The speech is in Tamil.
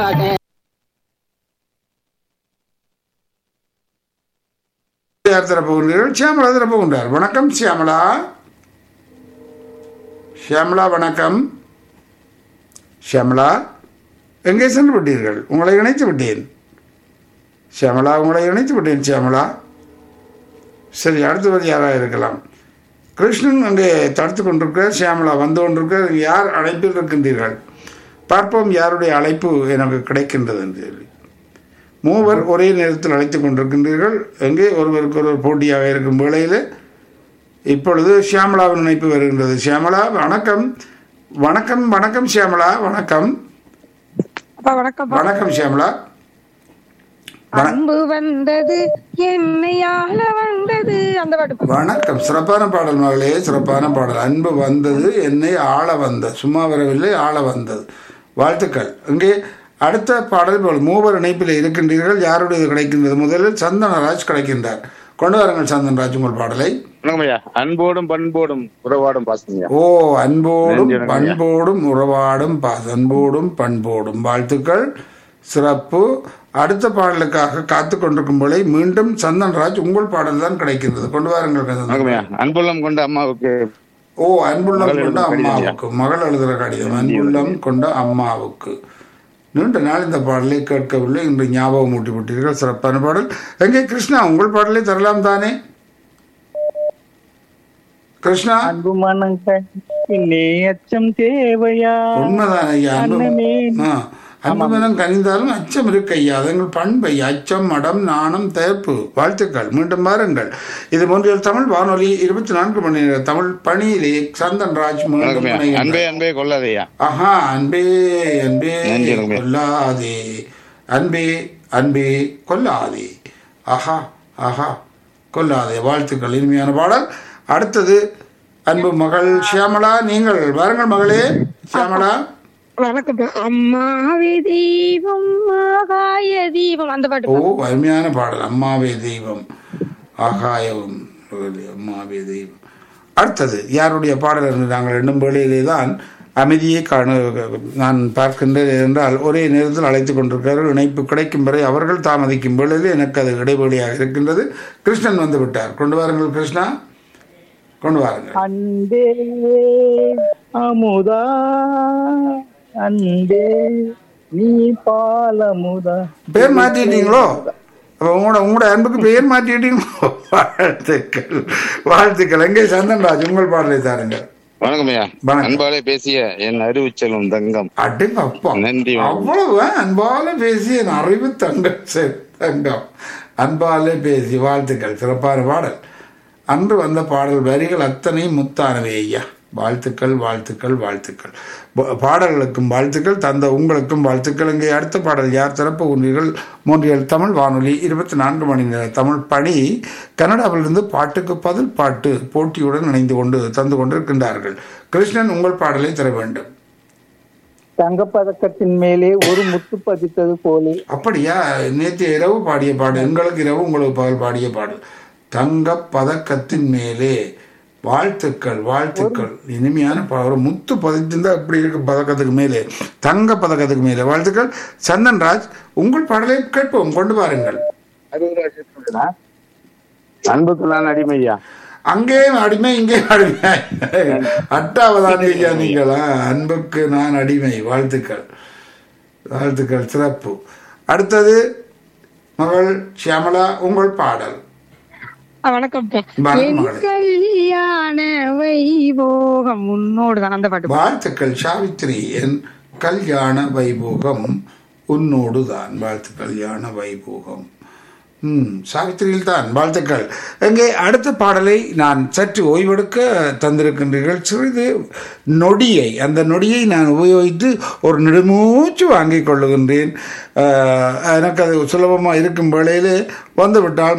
யார் தரப்போகின்றீர்கள் சியாமலா தரப்போகின்றார் வணக்கம் சியாமலா ஷியாமலா வணக்கம் ஷியாமலா எங்கே சென்று விட்டீர்கள் உங்களை இணைத்து விட்டேன் ஷியாமலா உங்களை இணைத்து விட்டேன் ஷியாமலா சரி அடுத்தவர் யாராக இருக்கலாம் கிருஷ்ணன் அங்கே தடுத்து கொண்டிருக்கிறார் ஷியாமலா வந்து கொண்டிருக்கிறார் யார் அழைப்பில் இருக்கின்றீர்கள் பார்ப்போம் யாருடைய அழைப்பு எனக்கு கிடைக்கின்றது என்று சொல்லி மூவர் ஒரே நேரத்தில் அழைத்துக் கொண்டிருக்கின்றீர்கள் எங்கே ஒருவருக்கு ஒருவர் போட்டியாக இருக்கும் வேளையில் இப்பொழுது ஷியாமலாவின் இணைப்பு வருகின்றது ஷியாமலா வணக்கம் வணக்கம் வணக்கம் ஷியாமலா வணக்கம் அப்பா வணக்கம் வணக்கம் ஷியாமலா வண- அன்பு வந்தது என்னை ஆள வந்தது அந்த பாட்டு வணக்கம் சிறப்பான பாடல் மகளே சிறப்பான பாடல் அன்பு வந்தது என்னை ஆள வந்த சும்மா வரவில்லை ஆள வந்தது வாழ்த்துக்கள் இங்கே அடுத்த பாடல் போல் மூவர் இணைப்பில் இருக்கின்றீர்கள் யாருடைய கிடைக்கின்றது முதலில் சந்தனராஜ் கிடைக்கின்றார் கொண்டு வாருங்கள் சந்தனராஜ் உங்கள் பாடலை வணக்கம் ஐயா அன்போடும் பண்போடும் உறவாடும் பாசம் ஓ அன்போடும் நன்றி, வணக்கம் ஐயா. பண்போடும் உறவாடும் பாச அன்போடும் பண்போடும் வாழ்த்துக்கள் சிறப்பு அடுத்த பாடலுக்காக காத்து கொண்டிருக்கும் போலே மீண்டும் சந்தன்ராஜ் உங்கள் பாடல் தான் கிடைக்கின்றது கொண்டு வாருங்கள் வணக்கம் சந்தன் ஐயா அன்புள்ளம் கொண்ட அம்மாவுக்கு ஓ அன்புள்ளம் மகள் கொண்ட எழுதும் கடிதம் அம்மாவுக்கு மகள் எழுதுகிற கடிதம் அன்புள்ளம் கொண்ட அம்மாவுக்கு நீண்ட நாள் இந்த பாடலை கேட்கவில்லை இன்று ஞாபகம் ஊட்டி விட்டீர்கள் சிறப்பான பாடல் எங்கே கிருஷ்ணா உங்கள் பாடலை தரலாம் தானே கிருஷ்ணா அன்பு மனம் கண்ணே அச்சம் தேவையா உண்மைதான் ஐயா அன்பு அன்னமே. ஆ, அன்பு மனம் கனிந்தாலும் அச்சம் இருக்கு ஐயா அதங்கள் பண்பை அச்சம் மடம் நாணம் தேர்ப்பு வாழ்த்துக்கள் மீண்டும் பாருங்கள் இது போன்றில் தமிழ் வானொலி இருபத்தி நான்கு மணி நேர தமிழ் பணியிலே சந்தன் ராஜ் மீண்டும் வணக்கம் ஐயா இணைகின்றார். அன்பே அன்பே கொள்ளாதையா ஆஹா அன்பே அன்பே நன்றி, நன்றி. கொல்லாதே அன்பே அன்பே கொல்லாதே ஆஹா ஆஹா கொல்லாதே வாழ்த்துக்கள் இனிமையான பாடல் அடுத்தது அன்பு மகள் ஷியாமலா நீங்கள் வாருங்கள் மகளே ஷியாமலா வணக்கம் அம்மாவே தெய்வம் ஆகாய தீபம் அந்த ஓ பாட்டு அருமையான பாடல் அம்மாவே தெய்வம் ஆகாயவும் அம்மாவே தெய்வம் அடுத்தது யாருடைய பாடல் என்று நாங்கள் எண்ணும் வேளையிலே தான் அமைதியை காண நான் பார்க்கின்றேன் என்றால் ஒரே நேரத்தில் அழைத்துக் கொண்டிருக்கிறார்கள் இணைப்பு கிடைக்கும் வரை அவர்கள் தாமதிக்கும் வேளையில் எனக்கு அது இடைவெளியாக இருக்கின்றது கிருஷ்ணன் வந்து விட்டார் கொண்டு வாருங்கள் கிருஷ்ணா கொண்டு வாருங்கள் அன்பே அமுதா அன்பே நீ பாலமுதா பேர் மாற்றிட்டீங்களோ அப்ப உங்களோட உங்களோட அன்புக்கு பேர் மாற்றிட்டீங்களோ வாழ்த்துக்கள் வாழ்த்துக்கள் எங்கே சந்தன்ராஜ் உங்கள் பாடலை தாருங்கள் வணக்கம் ஐயா வணக்கம். அன்பாலே பேசிய என் அறிவுச்செல்வம் தங்கம் அடங்க அப்பா நன்றி, வணக்கம். அவ்வளவு அன்பால பேசி என் அறிவு தங்கம் சரி, தங்கம் அன்பாலே பேசி வாழ்த்துக்கள் சிறப்பான பாடல் அன்று வந்த பாடல் வரிகள் அத்தனை முத்தானவை ஐயா வாழ்த்துக்கள் வாழ்த்துக்கள் வாழ்த்துக்கள் ப- பாடல்களுக்கும் வாழ்த்துக்கள் தந்த உங்களுக்கும் வாழ்த்துக்கள் இங்கே அடுத்த பாடல் யார் சிறப்பு உண்மைகள் மூன்றியல் தமிழ் வானொலி இருபத்தி நான்கு மணி நேர தமிழ் பணி கனடாவிலிருந்து பாட்டுக்கு பதில் பாட்டு போட்டியுடன் இணைந்து கொண்டு தந்து கொண்டிருக்கின்றார்கள் கிருஷ்ணன் உங்கள் பாடலை தர வேண்டும் தங்கப்பதக்கத்தின் மேலே ஒரு முத்து பதித்தது போலே அப்படியா நேற்று இரவு பாடிய பாடு எங்களுக்கு இரவு உங்களுக்கு பகல் பாடிய பாடு தங்க பதக்கத்தின் மேலே வாழ்த்துக்கள் வாழ்த்துக்கள் இனிமையான பா- ஒரு முத்து பதித்திருந்தா எப்படி இருக்கு பதக்கத்துக்கு மேலே தங்க பதக்கத்துக்கு மேலே வாழ்த்துக்கள் சந்தன்ராஜ் உங்கள் பாடலை கேட்போம் கொண்டு வாருங்கள் அன்புக்கு நான் அடிமை ஐயா அங்கேயும் அடிமை இங்கேயும் அடிமை அட்டாவதான் ஐயா நீங்களா அன்புக்கு நான் அடிமை வாழ்த்துக்கள் வாழ்த்துக்கள் சிறப்பு அடுத்தது மகள் ஷியாமலா உங்கள் பாடல் வணக்கம் வணக்கம் என் மகளே. கல்யாண வைபோகம் உன்னோடு தான் அந்த பாட்டு வாழ்த்துக்கள் சாவித்ரி என் கல்யாண வைபோகம் உன்னோடு தான் வாழ்த்து கல்யாண வைபோகம் ம் சாவித்திரியில் தான் வாழ்த்துக்கள் எங்கே அடுத்த பாடலை நான் சற்று ஓய்வெடுக்க தந்திருக்கின்றீர்கள் சிறிது நொடியை அந்த நொடியை நான் உபயோகித்து ஒரு நெடுமூச்சு வாங்கிக் கொள்ளுகின்றேன் அஹ், எனக்கு அது சுலபமாக இருக்கும் வேளையில் வந்துவிட்டால்